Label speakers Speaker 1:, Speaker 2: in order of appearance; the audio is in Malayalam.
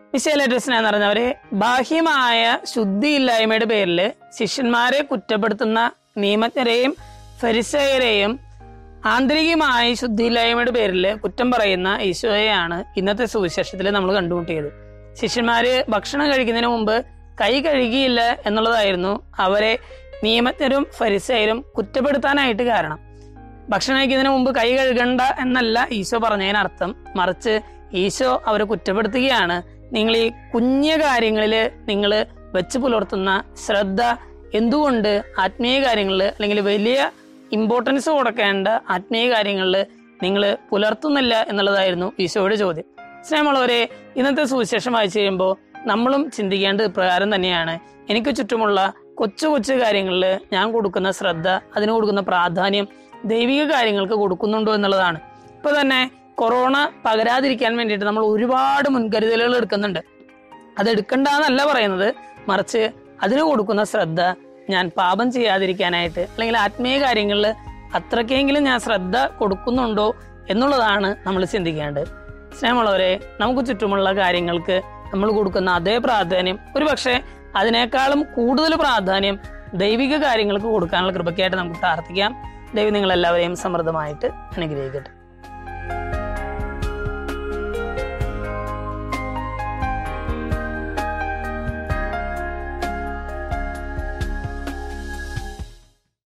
Speaker 1: വിശേലറ്റസ്ന എന്ന് പറഞ്ഞവരെ ബാഹ്യമായ ശുദ്ധിയില്ലായ്മയുടെ പേരിൽ ശിഷ്യന്മാരെ കുറ്റപ്പെടുത്തുന്ന നിയമജ്ഞരെയും ഫരിസയരെയും ആന്തരികമായ ശുദ്ധിയില്ലായ്മയുടെ പേരിൽ കുറ്റം പറയുന്ന ഈശോയെയാണ് ഇന്നത്തെ സുവിശേഷത്തിൽ നമ്മൾ കണ്ടുമുട്ടിയത് ശിഷ്യന്മാര് ഭക്ഷണം കഴിക്കുന്നതിന് മുമ്പ് കൈ കഴുകിയില്ല എന്നുള്ളതായിരുന്നു അവരെ നിയമജ്ഞരും ഫരിസയരും കുറ്റപ്പെടുത്താനായിട്ട് കാരണം ഭക്ഷണം കഴിക്കുന്നതിന് മുമ്പ് കൈ കഴുകണ്ട എന്നല്ല ഈശോ പറഞ്ഞതിനർത്ഥം മറിച്ച് ഈശോ അവരെ കുറ്റപ്പെടുത്തുകയാണ് നിങ്ങൾ ഈ കുഞ്ഞു കാര്യങ്ങളിൽ നിങ്ങൾ വെച്ച് പുലർത്തുന്ന ശ്രദ്ധ എന്തുകൊണ്ട് ആത്മീയ കാര്യങ്ങളിൽ അല്ലെങ്കിൽ വലിയ ഇമ്പോർട്ടൻസ് കൊടുക്കേണ്ട ആത്മീയ കാര്യങ്ങളിൽ നിങ്ങൾ പുലർത്തുന്നില്ല എന്നുള്ളതായിരുന്നു ഈശോയുടെ ചോദ്യം സ്നേഹമുള്ളവരെ ഇന്നത്തെ സുവിശേഷം വായിച്ചു കഴിയുമ്പോൾ നമ്മളും ചിന്തിക്കേണ്ടത് ഇപ്രകാരം തന്നെയാണ് എനിക്ക് ചുറ്റുമുള്ള കൊച്ചു കൊച്ചു കാര്യങ്ങളിൽ ഞാൻ കൊടുക്കുന്ന ശ്രദ്ധ അതിന് കൊടുക്കുന്ന പ്രാധാന്യം ദൈവിക കാര്യങ്ങൾക്ക് കൊടുക്കുന്നുണ്ടോ എന്നുള്ളതാണ് ഇപ്പൊ തന്നെ കൊറോണ പകരാതിരിക്കാൻ വേണ്ടിയിട്ട് നമ്മൾ ഒരുപാട് മുൻകരുതലുകൾ എടുക്കുന്നുണ്ട് അത് എടുക്കണ്ടെന്നല്ല പറയുന്നത് മറിച്ച് അതിന് കൊടുക്കുന്ന ശ്രദ്ധ ഞാൻ പാപം ചെയ്യാതിരിക്കാനായിട്ട് അല്ലെങ്കിൽ ആത്മീയ കാര്യങ്ങളിൽ അത്രയ്ക്കെങ്കിലും ഞാൻ ശ്രദ്ധ കൊടുക്കുന്നുണ്ടോ എന്നുള്ളതാണ് നമ്മൾ ചിന്തിക്കേണ്ടത് സ്നേഹമുള്ളവരെ നമുക്ക് ചുറ്റുമുള്ള കാര്യങ്ങൾക്ക് നമ്മൾ കൊടുക്കുന്ന അതേ പ്രാധാന്യം ഒരു പക്ഷേ അതിനേക്കാളും കൂടുതൽ പ്രാധാന്യം ദൈവിക കാര്യങ്ങൾക്ക് കൊടുക്കാനുള്ള കൃപയ്ക്കായിട്ട് നമുക്ക് പ്രാർത്ഥിക്കാം ദൈവം നിങ്ങളെല്ലാവരെയും സമൃദ്ധമായിട്ട് അനുഗ്രഹിക്കട്ടെ